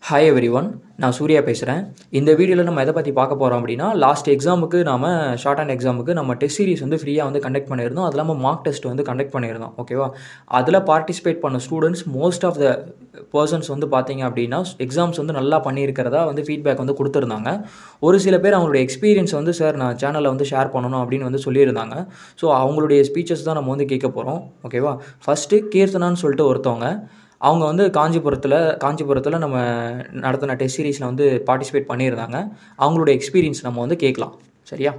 hi every one நான் சூர்யா பேசுகிறேன் இந்த வீடியோவில் நம்ம எதை பற்றி பார்க்க போகிறோம் அப்படின்னா லாஸ்ட் எக்ஸாமுக்கு நாம ஷார்ட் அண்ட் எக்ஸாமுக்கு நம்ம டெஸ்ட் சீரிஸ் வந்து ஃப்ரீயாக வந்து கண்டக்ட் பண்ணியிருந்தோம் அது இல்லாமல் மார்க் டெஸ்ட் வந்து கண்டக்ட் பண்ணியிருந்தோம் ஓகேவா அதில் பார்ட்டிசிபேட் பண்ண students most of the persons வந்து பார்த்தீங்க அப்படின்னா எக்ஸாம்ஸ் வந்து நல்லா பண்ணியிருக்கிறதா வந்து ஃபீட்பேக் வந்து கொடுத்துருந்தாங்க ஒரு சில பேர் அவங்களுடைய எக்ஸ்பீரியன்ஸ் வந்து சார் நான் சேனலில் வந்து ஷேர் பண்ணணும் அப்படின்னு வந்து சொல்லியிருந்தாங்க ஸோ அவங்களுடைய ஸ்பீச்சஸ் தான் நம்ம வந்து கேட்க போகிறோம் ஓகேவா ஃபஸ்ட்டு கீர்த்தனான்னு சொல்லிட்டு ஒருத்தவங்க அவங்க வந்து காஞ்சிபுரத்தில் காஞ்சிபுரத்தில் நம்ம நடத்தின டெஸ்ட் சீரீஸில் வந்து பார்ட்டிசிபேட் பண்ணியிருந்தாங்க அவங்களோட எக்ஸ்பீரியன்ஸ் நம்ம வந்து கேட்கலாம் சரியா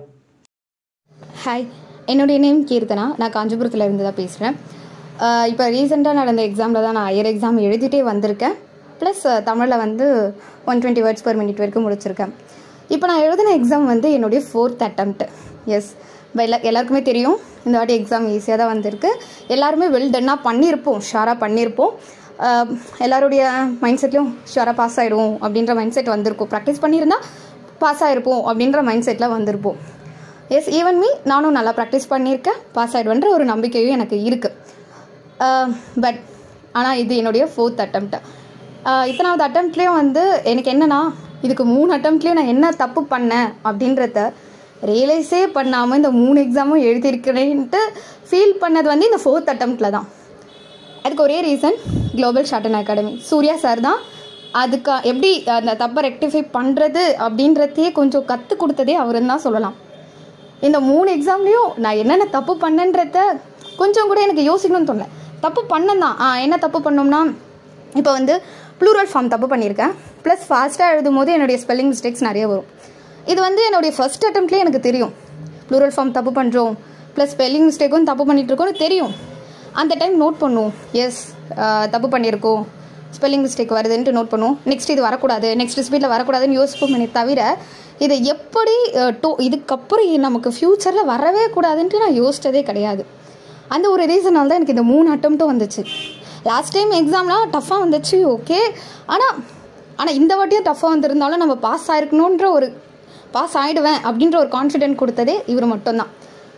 ஹாய் என்னுடைய நேம் கீர்த்தனா நான் காஞ்சிபுரத்தில் இருந்து தான் பேசுகிறேன் இப்போ ரீசெண்டாக நடந்த எக்ஸாமில் தான் நான் ஹையர் எக்ஸாம் எழுதிட்டே வந்திருக்கேன் ப்ளஸ் தமிழில் வந்து one twenty words per minute வரைக்கும் முடிச்சிருக்கேன் இப்போ நான் எழுதின எக்ஸாம் வந்து என்னுடைய ஃபோர்த் அட்டம்ப்ட் எஸ் எல்லா எல்லாருக்குமே தெரியும் இந்த வாட்டி எக்ஸாம் ஈஸியாக தான் வந்திருக்கு எல்லாருமே வெல் டன்னாக பண்ணியிருப்போம் ஷாராக பண்ணியிருப்போம் ஆஹ் எல்லாருடைய மைண்ட் செட்லையும் ஷாராக பாஸ் ஆகிடுவோம் அப்படின்ற மைண்ட் செட் வந்திருக்கும் ப்ராக்டிஸ் பண்ணியிருந்தா பாஸ் ஆகிருப்போம் அப்படின்ற மைண்ட் செட்டில் வந்திருப்போம் எஸ் ஈவன் மீ நானும் நல்லா ப்ராக்டிஸ் பண்ணியிருக்கேன் பாஸ் ஆகிடுவேன்ற ஒரு நம்பிக்கையும் எனக்கு இருக்குது பட் ஆனால் இது என்னுடைய ஃபோர்த் அட்டம்ப்ட் இத்தனாவது அட்டம்ப்ட்லேயும் வந்து எனக்கு என்னன்னா இதுக்கு மூணு அட்டம்ப்ட்லேயும் நான் என்ன தப்பு பண்ணேன் அப்படின்றத ரியலைஸே பண்ணாமல் இந்த மூணு எக்ஸாமும் எழுதியிருக்கிறேன்ட்டு ஃபீல் பண்ணது வந்து இந்த ஃபோர்த் அட்டம்ப்டில் தான் அதுக்கு ஒரே reason global shorthand academy Surya sir தான் அதுக்கு எப்படி அந்த தப்பை ரெக்டிஃபை பண்ணுறது அப்படின்றதையே கொஞ்சம் கற்றுக் கொடுத்ததே அவருன்னு தான் சொல்லலாம் இந்த மூணு எக்ஸாம்லேயும் நான் என்னென்ன தப்பு பண்ணேன்றத கொஞ்சம் கூட எனக்கு யோசிக்கணும்னு தோணல தப்பு பண்ணேன் தான் ஆ என்ன தப்பு பண்ணோம்னா இப்போ வந்து ப்ளூரல் ஃபார்ம் தப்பு பண்ணியிருக்கேன் ப்ளஸ் ஃபாஸ்ட்டாக எழுதும் போது என்னுடைய ஸ்பெல்லிங் மிஸ்டேக்ஸ் நிறைய வரும் இது வந்து என்னுடைய ஃபர்ஸ்ட் அட்டம்ப்ட்லேயே எனக்கு தெரியும் ப்ளூரல் ஃபார்ம் தப்பு பண்ணுறோம் ப்ளஸ் ஸ்பெல்லிங் மிஸ்டேக்கும் தப்பு பண்ணிட்டு இருக்கோம்னு தெரியும் அந்த டைம் நோட் பண்ணுவோம் எஸ் தப்பு பண்ணியிருக்கோம் ஸ்பெல்லிங் மிஸ்டேக் வருதுன்ட்டு நோட் பண்ணுவோம் நெக்ஸ்ட் இது வரக்கூடாது நெக்ஸ்ட் ஸ்பீடில் வரக்கூடாதுன்னு யோசிப்போமே தவிர இதை எப்படி அஹ், டோ இதுக்கப்புறம் இது நமக்கு ஃப்யூச்சரில் வரவே கூடாதுன்ட்டு நான் யோசிச்சதே கிடையாது அந்த ஒரு ரீசனால் தான் எனக்கு இந்த மூணு அட்டம்ப்ட்டும் வந்துச்சு லாஸ்ட் டைம் எக்ஸாம்லாம் டஃப்பாக வந்துச்சு ஓகே ஆனால் ஆனால் இந்த வாட்டியும் டஃப்பாக வந்திருந்தாலும் நம்ம பாஸ் ஆயிருக்கணுன்ற ஒரு பாஸ் ஆகிடுவேன் அப்படின்ற ஒரு கான்ஃபிடென்ட் கொடுத்ததே இவர் மட்டும்தான்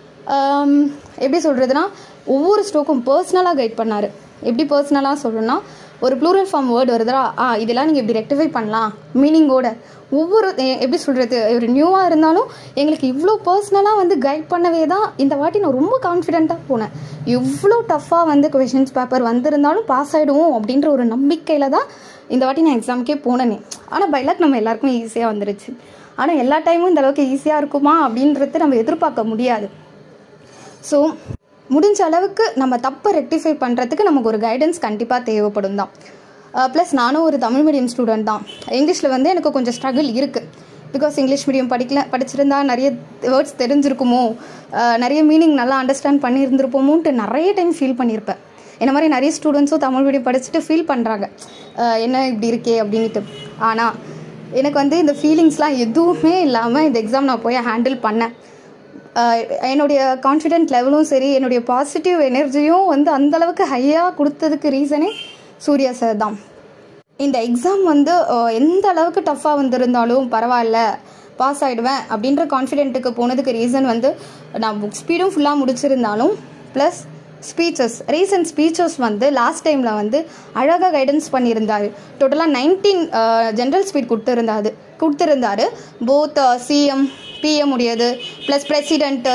ஆம், எப்படி சொல்கிறதுனா ஒவ்வொரு ஸ்ட்ரோக்கும் பர்சனலாக கைட் பண்ணார் எப்படி பர்சனலாக சொல்லணும்னா ஒரு ப்ளூரல் ஃபார்ம் வேர்டு வருதா ஆ இதெல்லாம் நீங்கள் இப்படி ரெக்டிஃபை பண்ணலாம் மீனிங்கோட ஒவ்வொரு எ- எப்படி சொல்கிறது ஒரு நியூவாக இருந்தாலும் எங்களுக்கு இவ்வளோ பர்சனலாக வந்து கைட் பண்ணவே தான் இந்த வாட்டி நான் ரொம்ப கான்ஃபிடென்ட்டாக போனேன் இவ்வளோ டஃப்பாக வந்து கொஷின்ஸ் பேப்பர் வந்திருந்தாலும் பாஸ் ஆகிடுவோம் அப்படின்ற ஒரு நம்பிக்கையில் தான் இந்த வாட்டி நான் எக்ஸாமுக்கே போனேனே ஆனால் பைலாக் நம்ம எல்லாருக்குமே ஈஸியாக வந்துருச்சு ஆனால் எல்லா டைமும் இந்த அளவுக்கு ஈஸியாக இருக்குமா அப்படின்றத நம்ம எதிர்பார்க்க முடியாது ஸோ முடிஞ்ச அளவுக்கு நம்ம தப்பை ரெக்டிஃபை பண்ணுறதுக்கு நமக்கு ஒரு கைடன்ஸ் கண்டிப்பாக தேவைப்படும் தான் ப்ளஸ் நானும் ஒரு தமிழ் மீடியம் ஸ்டூடெண்ட் தான் இங்கிலீஷில் வந்து எனக்கு கொஞ்சம் ஸ்ட்ரகிள் இருக்குது பிகாஸ் இங்கிலீஷ் மீடியம் படிக்கல படிச்சிருந்தா நிறைய வேர்ட்ஸ் தெரிஞ்சிருக்குமோ அஹ், நிறைய மீனிங் நல்லா அண்டர்ஸ்டாண்ட் பண்ணியிருந்திருப்போமோன்ட்டு நிறைய டைம் ஃபீல் பண்ணியிருப்பேன் என்ன மாதிரி நிறைய ஸ்டூடெண்ட்ஸும் தமிழ் மீடியம் படிச்சுட்டு ஃபீல் பண்ணுறாங்க என்ன இப்படி இருக்கே அப்படின்ட்டு ஆனால் எனக்கு வந்து இந்த ஃபீலிங்ஸ்லாம் எதுவுமே இல்லாமல் இந்த எக்ஸாம் நான் போய் ஹேண்டில் பண்ணேன் ஆஹ் என்னுடைய கான்ஃபிடென்ட் லெவலும் சரி என்னுடைய பாசிட்டிவ் எனர்ஜியும் வந்து அந்த அளவுக்கு ஹையாக கொடுத்ததுக்கு ரீசனே சூர்யா சார் தான் இந்த எக்ஸாம் வந்து ஆஹ் எந்த அளவுக்கு டஃப்பாக வந்திருந்தாலும் பரவாயில்ல பாஸ் ஆகிடுவேன் அப்படின்ற கான்ஃபிடென்ட்டுக்கு போனதுக்கு ரீசன் வந்து நான் புக் ஸ்பீடும் ஃபுல்லாக முடிச்சிருந்தாலும் ப்ளஸ் ஸ்பீச்சஸ் ரீசன்ட் ஸ்பீச்சஸ் வந்து லாஸ்ட் டைமில் வந்து அழகாக கைடன்ஸ் பண்ணியிருந்தாரு டோட்டலாக நைன்டீன் ஜென்ரல் ஸ்பீட் கொடுத்துருந்தாரு கொடுத்துருந்தாரு போத் சிஎம் பிஎம் உடையது plus president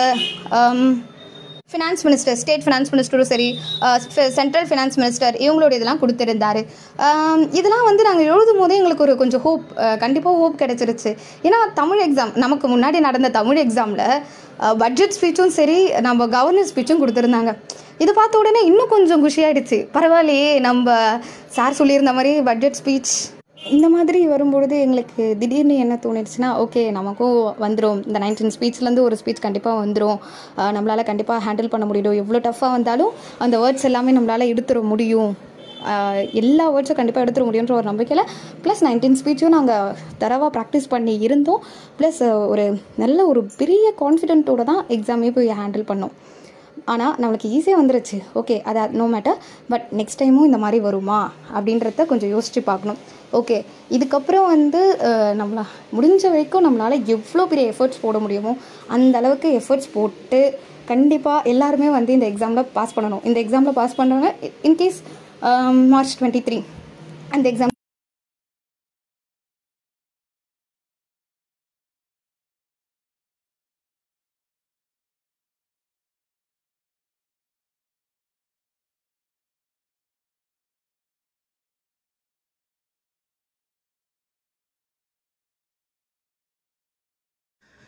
finance minister state finance மினிஸ்டரும் சரி சென்ட்ரல் ஃபினான்ஸ் மினிஸ்டர் இவங்களோட இதெல்லாம் கொடுத்துருந்தாரு ஆம், இதெல்லாம் வந்து நாங்கள் எழுதும் போதே எங்களுக்கு ஒரு கொஞ்சம் ஹோப் கண்டிப்பாக ஹோப் கிடைச்சிருச்சு ஏன்னா தமிழ் எக்ஸாம் நமக்கு முன்னாடி நடந்த தமிழ் எக்ஸாமில் பட்ஜெட் ஸ்பீச்சும் சரி நம்ம கவர்னன்ஸ் ஸ்பீச்சும் கொடுத்துருந்தாங்க இது பார்த்த உடனே இன்னும் கொஞ்சம் குஷியாயிடுச்சு பரவாயில்லையே நம்ம சார் சொல்லியிருந்த மாதிரி பட்ஜெட் ஸ்பீச் இந்த மாதிரி வரும்பொழுது எங்களுக்கு திடீர்னு என்ன தோணிடுச்சுன்னா ஓகே நமக்கும் வந்துடும் இந்த நைன்டீன் ஸ்பீச்லேருந்து ஒரு ஸ்பீச் கண்டிப்பாக வந்துடும் நம்மளால் கண்டிப்பாக ஹேண்டில் பண்ண முடியும் எவ்வளோ டஃப்பாக வந்தாலும் அந்த வேர்ட்ஸ் எல்லாமே நம்மளால் எடுத்துட முடியும் ஆஹ் எல்லா வேர்ட்ஸும் கண்டிப்பாக எடுத்துட முடியுன்ற ஒரு நம்பிக்கையில் ப்ளஸ் நைன்டீன் ஸ்பீச்சும் நாங்கள் தரவாக ப்ராக்டிஸ் பண்ணி இருந்தோம் ப்ளஸ் ஒரு நல்ல ஒரு பெரிய கான்ஃபிடென்ட்டோட தான் எக்ஸாமே போய் ஹேண்டில் பண்ணோம் ஆனால் நம்மளுக்கு ஈஸியாக வந்துருச்சு ஓகே அது நோ மேட்டர் பட் நெக்ஸ்ட் டைமும் இந்த மாதிரி வருமா அப்படின்றத கொஞ்சம் யோசித்து பார்க்கணும் ஓகே இதுக்கப்புறம் வந்து அஹ், நம்மளா முடிஞ்ச வரைக்கும் நம்மளால் எவ்வளோ பெரிய எஃபர்ட்ஸ் போட முடியுமோ அந்த அளவுக்கு எஃபர்ட்ஸ் போட்டு கண்டிப்பாக எல்லாருமே வந்து இந்த எக்ஸாமில் பாஸ் பண்ணணும் இந்த எக்ஸாமில் பாஸ் பண்ணுறவங்க இன்கேஸ் மார்ச் டுவெண்ட்டி த்ரீ அந்த எக்ஸாம்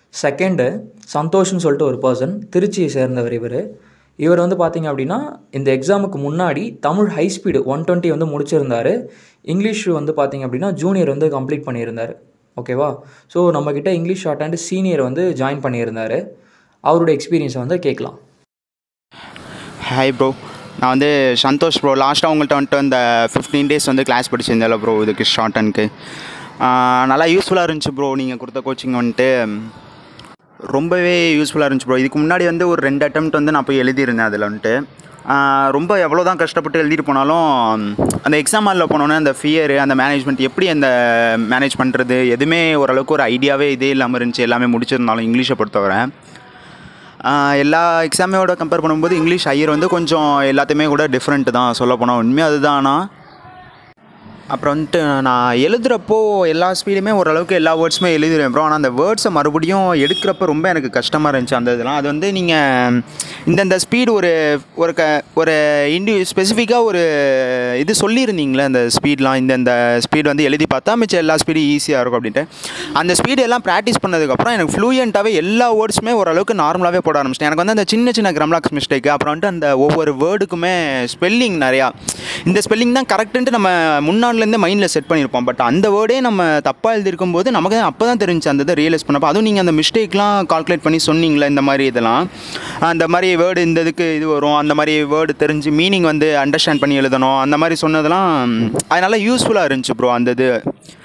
செகண்டு சந்தோஷ்னு சொல்லிட்டு ஒரு பர்சன் திருச்சியை சேர்ந்தவர் இவர் இவர் வந்து பார்த்தீங்க அப்படின்னா இந்த எக்ஸாமுக்கு முன்னாடி Tamil high speed one twenty வந்து முடிச்சிருந்தாரு இங்கிலீஷ் வந்து பார்த்தீங்க அப்படின்னா ஜூனியர் வந்து கம்ப்ளீட் பண்ணியிருந்தார் ஓகேவா ஸோ நம்மக்கிட்ட இங்கிலீஷ் ஷார்ட் அண்ட் சீனியர் வந்து ஜாயின் பண்ணியிருந்தார் அவரோட எக்ஸ்பீரியன்ஸை வந்து கேட்கலாம் ஹாய் ப்ரோ நான் வந்து சந்தோஷ் ப்ரோ லாஸ்ட்டாக உங்கள்கிட்ட வந்துட்டு இந்த ஃபிஃப்டீன் டேஸ் வந்து கிளாஸ் படிச்சிருந்தேன்ல ப்ரோ இதுக்கு ஷார்ட் அண்ட்க்கு நல்லா யூஸ்ஃபுல்லாக இருந்துச்சு ப்ரோ நீங்கள் கொடுத்த கோச்சிங் வந்துட்டு ரொம்பவே யூஸ்ஃபுல்லாக இருந்துச்சு ப்ரோ இதுக்கு முன்னாடி வந்து ஒரு ரெண்டு அட்டம்ப்ட் வந்து நான் போய் எழுதியிருந்தேன் அதில் வந்துட்டு ஆஹ் ரொம்ப எவ்வளோ தான் கஷ்டப்பட்டு எழுதிட்டு போனாலும் அந்த எக்ஸாம் ஹாலில் போனோன்னே அந்த ஃபியரு அந்த மேனேஜ்மெண்ட் எப்படி அந்த மேனேஜ் பண்ணுறது எதுவுமே ஓரளவுக்கு ஒரு ஐடியாவே இதே இல்லாமல் இருந்துச்சு எல்லாமே முடிச்சிருந்தாலும் இங்கிலீஷை பொறுத்தவரை ஆஹ் எல்லா எக்ஸாமையோட கம்பேர் பண்ணும்போது இங்கிலீஷ் ஐயர் வந்து கொஞ்சம் எல்லாத்தையுமே கூட டிஃப்ரெண்ட் தான் சொல்ல போனால் உண்மையாக அதுதான் ஆனால் அப்புறம் வந்துட்டு நான் எழுதுகிறப்போ எல்லா ஸ்பீடுமே ஓரளவுக்கு எல்லா வேர்ட்ஸுமே எழுதிடுவேன் ப்ரோ ஆனால் அந்த வேர்ட்ஸை மறுபடியும் எடுக்கிறப்ப ரொம்ப எனக்கு கஷ்டமாக இருந்துச்சு அந்த இதெல்லாம் அது வந்து நீங்கள் இந்தந்த ஸ்பீடு ஒரு ஒரு க ஒரு இண்டி ஸ்பெசிஃபிக்காக ஒரு இது சொல்லியிருந்தீங்களே அந்த ஸ்பீட்லாம் இந்தந்த ஸ்பீடு வந்து எழுதி பார்த்தா மிச்சம் எல்லா ஸ்பீடும் ஈஸியாக இருக்கும் அப்படின்ட்டு அந்த ஸ்பீடு எல்லாம் ப்ராக்டிஸ் பண்ணதுக்கப்புறம் எனக்கு ஃப்ளூயண்ட்டாகவே எல்லா வேர்ட்ஸுமே ஓரளவுக்கு நார்மலாகவே போட ஆரம்பிச்சிட்டேன் எனக்கு வந்து அந்த சின்ன சின்ன கிரம்லாக்ஸ் மிஸ்டேக் அப்புறம் வந்துட்டு அந்த ஒவ்வொரு வேர்டுக்குமே ஸ்பெல்லிங் நிறையா இந்த ஸ்பெல்லிங் தான் கரெக்டுன்ட்டு நம்ம முன்னாடிலேருந்தே மைண்டில் செட் பண்ணியிருப்போம் பட் அந்த வேர்டே நம்ம தப்பாக எழுதியிருக்கும் போது நமக்கு அப்போ தான் தெரிஞ்சு அந்த இதை ரியலைஸ் பண்ணப்போ அதுவும் நீங்கள் அந்த மிஸ்டேக்லாம் கால்குலேட் பண்ணி சொன்னீங்களே இந்த மாதிரி இதெல்லாம் அந்த மாதிரி வேர்டு இந்த இதுக்கு இது வரும் அந்த மாதிரி வேர்டு தெரிஞ்சு மீனிங் வந்து அண்டர்ஸ்டாண்ட் பண்ணி எழுதணும் அந்த மாதிரி சொன்னதெல்லாம் அதனால யூஸ்ஃபுல்லாக இருந்துச்சு ப்ரோ அந்த இது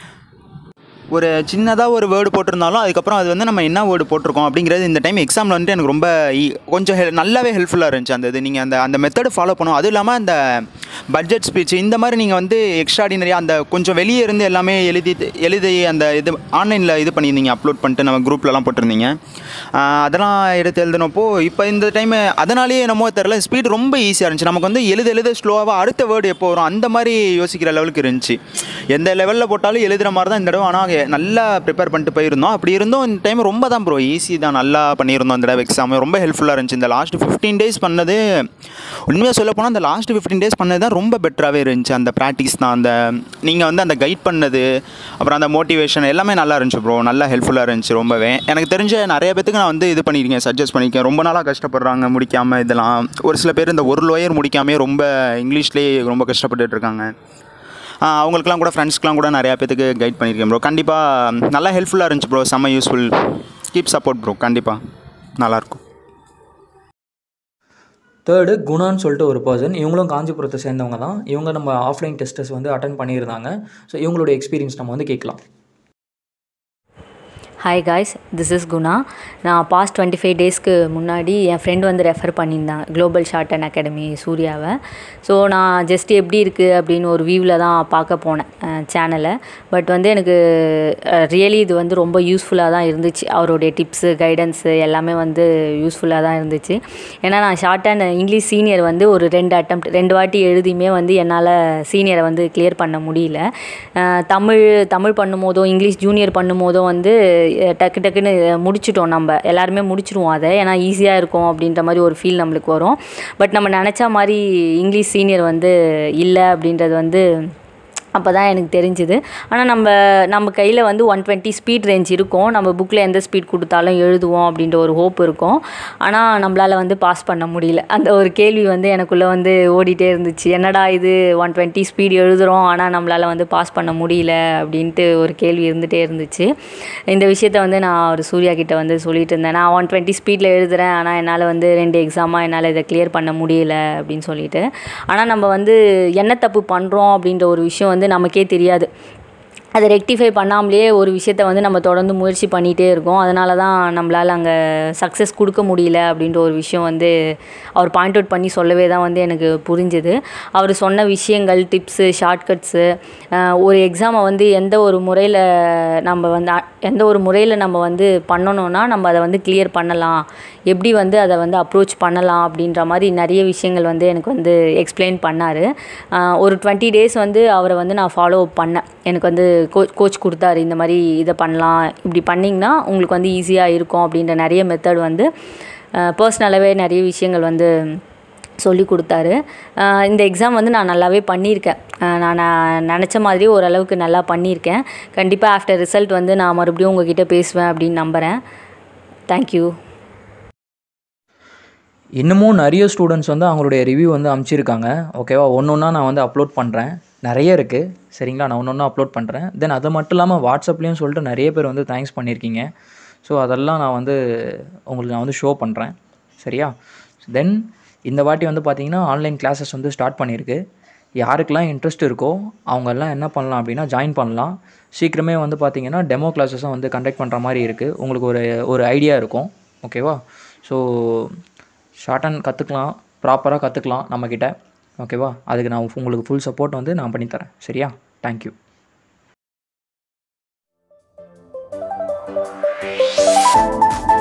ஒரு சின்னதாக ஒரு வேர்டு போட்டிருந்தாலும் அதுக்கப்புறம் அது வந்து நம்ம என்ன வேர்டு போட்டிருக்கோம் அப்படிங்கிறது இந்த டைம் எக்ஸாமில் வந்துட்டு எனக்கு ரொம்ப ஈ- கொஞ்சம் ஹெல் நல்லாவே ஹெல்ப்ஃபுல்லாக இருந்துச்சு அந்த இது நீங்கள் அந்த அந்த மெத்தடு ஃபாலோ பண்ணும் அதுவும் இல்லாமல் அந்த பட்ஜெட் ஸ்பீச் இந்த மாதிரி நீங்கள் வந்து எக்ஸ்ட்ராடினரியாக அந்த கொஞ்சம் வெளியே இருந்து எல்லாமே எழுதி எழுதி அந்த இது ஆன்லைனில் இது பண்ணியிருந்தீங்க அப்லோட் பண்ணிட்டு நம்ம குரூப்லலாம் போட்டிருந்தீங்க ஆஹ் அதெல்லாம் எடுத்து எழுதினப்போ இப்போ இந்த டைம் அதனாலேயே என்னமோ தெரில ஸ்பீடு ரொம்ப ஈஸியாக இருந்துச்சு நமக்கு வந்து எழுத எழுத ஸ்லோவாக அடுத்த வேர்டு எப்போ வரும் அந்த மாதிரி யோசிக்கிற லெவலுக்கு இருந்துச்சு எந்த லெவலில் போட்டாலும் எழுதுகிற மாதிரி தான் இந்த தடவை ஆனால் நல்லா ப்ரிப்பேர் பண்ணிட்டு போயிருந்தோம் அப்படி இருந்தும் இந்த டைம் ரொம்ப தான் ப்ரோ ஈஸி தான் நல்லா பண்ணியிருந்தோம் இந்த தடவை எக்ஸாம் ரொம்ப ஹெல்ப்ஃபுல்லாக இருந்துச்சு இந்த லாஸ்ட் ஃபிஃப்டீன் டேஸ் பண்ணது உண்மையாக சொல்ல போனால் அந்த லாஸ்ட் ஃபிஃப்டீன் டேஸ் பண்ணது தான் ரொம்ப பெட்டராகவே இருந்துச்சு அந்த ப்ராக்டிஸ் தான் அந்த நீங்கள் வந்து அந்த கைட் பண்ணது அப்புறம் அந்த மோட்டிவேஷன் எல்லாமே நல்லா இருந்துச்சு ப்ரோ நல்லா ஹெல்ப்ஃபுல்லாக இருந்துச்சு ரொம்பவே எனக்கு தெரிஞ்ச நிறைய பேத்துக்கு நான் வந்து இது பண்ணியிருக்கேன் சஜஸ்ட் பண்ணியிருக்கேன் ரொம்ப நாளாக கஷ்டப்படுறாங்க முடிக்காமல் இதெல்லாம் ஒரு சில பேர் இந்த ஒரு லோயர் முடிக்காமே ரொம்ப இங்கிலீஷ்லேயே ரொம்ப கஷ்டப்பட்டுட்டு இருக்காங்க ஆஹ் அவங்களுக்குலாம் கூட ஃப்ரெண்ட்ஸ்க்குலாம் கூட நிறையா பேத்துக்கு கைட் பண்ணியிருக்கேன் ப்ரோ கண்டிப்பாக நல்லா ஹெல்ப்ஃபுல்லாக இருந்துச்சு ப்ரோ செம்ம யூஸ்ஃபுல் கீப் சப்போர்ட் ப்ரோ கண்டிப்பாக நல்லாயிருக்கும் தேர்டு குணான்னு சொல்லிட்டு ஒரு பர்சன் இவங்களும் காஞ்சிபுரத்தை சேர்ந்தவங்க தான் இவங்க நம்ம ஆஃப்லைன் டெஸ்டஸ் வந்து அட்டன் பண்ணியிருந்தாங்க ஸோ இவங்களோட எக்ஸ்பீரியன்ஸ் நம்ம வந்து கேட்கலாம் hi guys this is Guna நான் பாஸ்ட் டுவெண்ட்டி ஃபைவ் டேஸ்க்கு முன்னாடி என் ஃப்ரெண்ட் வந்து ரெஃபர் பண்ணியிருந்தாங்க குளோபல் ஷார்ட் அண்ட் அகாடமி சூர்யாவை ஸோ நான் ஜஸ்ட் எப்படி இருக்குது அப்படின்னு ஒரு வியூவில் தான் பார்க்க போனேன் சேனலை பட் வந்து எனக்கு ரியலி இது வந்து ரொம்ப யூஸ்ஃபுல்லாக தான் இருந்துச்சு அவருடைய டிப்ஸு கைடன்ஸு எல்லாமே வந்து யூஸ்ஃபுல்லாக தான் இருந்துச்சு ஏன்னா நான் ஷார்ட் அண்ட் இங்கிலீஷ் சீனியர் வந்து ஒரு ரெண்டு அட்டம் ரெண்டு வாட்டி எழுதியுமே வந்து என்னால் சீனியரை வந்து கிளியர் பண்ண முடியல அஹ் தமிழ் தமிழ் பண்ணும்போதோ இங்கிலீஷ் ஜூனியர் பண்ணும்போதோ வந்து அஹ் டக்கு டக்குன்னு முடிச்சிட்டோம் நம்ம எல்லாருமே முடிச்சிருவோம் அதை ஏன்னா ஈஸியாக இருக்கும் அப்படின்ற மாதிரி ஒரு ஃபீல் நம்மளுக்கு வரும் பட் நம்ம நினச்ச மாதிரி இங்கிலீஷ் சீனியர் வந்து இல்லை அப்படின்றது வந்து அப்போ தான் எனக்கு தெரிஞ்சுது ஆனால் நம்ம நம்ம கையில் வந்து ஒன் டுவெண்ட்டி ஸ்பீட் ரேஞ்ச் இருக்கும் நம்ம புக்கில் எந்த ஸ்பீட் கொடுத்தாலும் எழுதுவோம் அப்படின்ற ஒரு ஹோப் இருக்கும் ஆனால் நம்மளால் வந்து பாஸ் பண்ண முடியல அந்த ஒரு கேள்வி வந்து எனக்குள்ளே வந்து ஓடிட்டே இருந்துச்சு என்னடா இது ஒன் டுவெண்ட்டி ஸ்பீட் எழுதுகிறோம் ஆனால் நம்மளால் வந்து பாஸ் பண்ண முடியல அப்படின்ட்டு ஒரு கேள்வி இருந்துகிட்டே இருந்துச்சு இந்த விஷயத்த வந்து நான் ஒரு சூர்யா கிட்ட வந்து சொல்லிட்டு இருந்தேன் நான் ஒன் டுவெண்ட்டி ஸ்பீடில் எழுதுகிறேன் ஆனால் என்னால் வந்து ரெண்டு எக்ஸாமாக என்னால் இதை கிளியர் பண்ண முடியல அப்படின்னு சொல்லிட்டு ஆனால் நம்ம வந்து என்ன தப்பு பண்ணுறோம் அப்படின்ற ஒரு விஷயம் வந்து நமக்கே தெரியாது அதை ரெக்டிஃபை பண்ணாமலேயே ஒரு விஷயத்த வந்து நம்ம தொடர்ந்து முயற்சி பண்ணிகிட்டே இருக்கோம் அதனால தான் நம்மளால் அங்கே சக்ஸஸ் கொடுக்க முடியல அப்படின்ற ஒரு விஷயம் வந்து அவர் பாயிண்ட் அவுட் பண்ணி சொல்லவே தான் வந்து எனக்கு புரிஞ்சுது அவர் சொன்ன விஷயங்கள் டிப்ஸு ஷார்ட்கட்ஸு ஒரு எக்ஸாமை வந்து எந்த ஒரு முறையில் நம்ம வந்து அ- எந்த ஒரு முறையில் நம்ம வந்து பண்ணணும்னா நம்ம அதை வந்து கிளியர் பண்ணலாம் எப்படி வந்து அதை வந்து அப்ரோச் பண்ணலாம் அப்படின்ற மாதிரி நிறைய விஷயங்கள் வந்து எனக்கு வந்து எக்ஸ்பிளைன் பண்ணார் ஒரு டுவெண்ட்டி டேஸ் வந்து அவரை வந்து நான் ஃபாலோ பண்ணேன் எனக்கு வந்து கோச் கோச் கொடுத்தாரு இந்த மாதிரி இதை பண்ணலாம் இப்படி பண்ணிங்கன்னா உங்களுக்கு வந்து ஈஸியாக இருக்கும் அப்படின்ற நிறைய மெத்தட் வந்து பர்சனலாகவே நிறைய விஷயங்கள் வந்து சொல்லி கொடுத்தாரு அஹ் இந்த எக்ஸாம் வந்து நான் நல்லாவே பண்ணியிருக்கேன் அஹ் நான் நான் நினச்ச மாதிரி ஓரளவுக்கு நல்லா பண்ணியிருக்கேன் கண்டிப்பாக ஆஃப்டர் ரிசல்ட் வந்து நான் மறுபடியும் உங்ககிட்ட பேசுவேன் அப்படின்னு நம்புகிறேன் தேங்க்யூ இன்னமும் நிறைய ஸ்டூடெண்ட்ஸ் வந்து அவங்களுடைய ரிவ்யூ வந்து அமுச்சிருக்காங்க ஓகேவா ஒன்று ஒன்றா நான் வந்து அப்லோட் பண்ணுறேன் நிறைய இருக்குது சரிங்களா நான் ஒன்று ஒன்றா அப்லோட் பண்ணுறேன் தென் அது மட்டும் இல்லாமல் வாட்ஸ்அப்லேயும் சொல்லிட்டு நிறைய பேர் வந்து தேங்க்ஸ் பண்ணியிருக்கீங்க ஸோ அதெல்லாம் நான் வந்து உங்களுக்கு நான் வந்து ஷோ பண்ணுறேன் சரியா தென் இந்த வாட்டி வந்து பார்த்தீங்கன்னா ஆன்லைன் கிளாஸஸ் வந்து ஸ்டார்ட் பண்ணியிருக்கு யாருக்கெல்லாம் இன்ட்ரெஸ்ட் இருக்கோ அவங்கெல்லாம் என்ன பண்ணலாம் அப்படின்னா ஜாயின் பண்ணலாம் சீக்கிரமே வந்து பார்த்தீங்கன்னா டெமோ கிளாஸஸும் வந்து கண்டக்ட் பண்ணுற மாதிரி இருக்குது உங்களுக்கு ஒரு ஒரு ஐடியா இருக்கும் ஓகேவா ஸோ ஷார்ட் அண்ட் கற்றுக்கலாம் ப்ராப்பராக கற்றுக்கலாம் நம்மக்கிட்ட ஓகேவா அதுக்கு நான் உங்களுக்கு ஃபுல் சப்போர்ட் வந்து நான் பண்ணித்தரேன் சரியா தேங்க்யூ Thank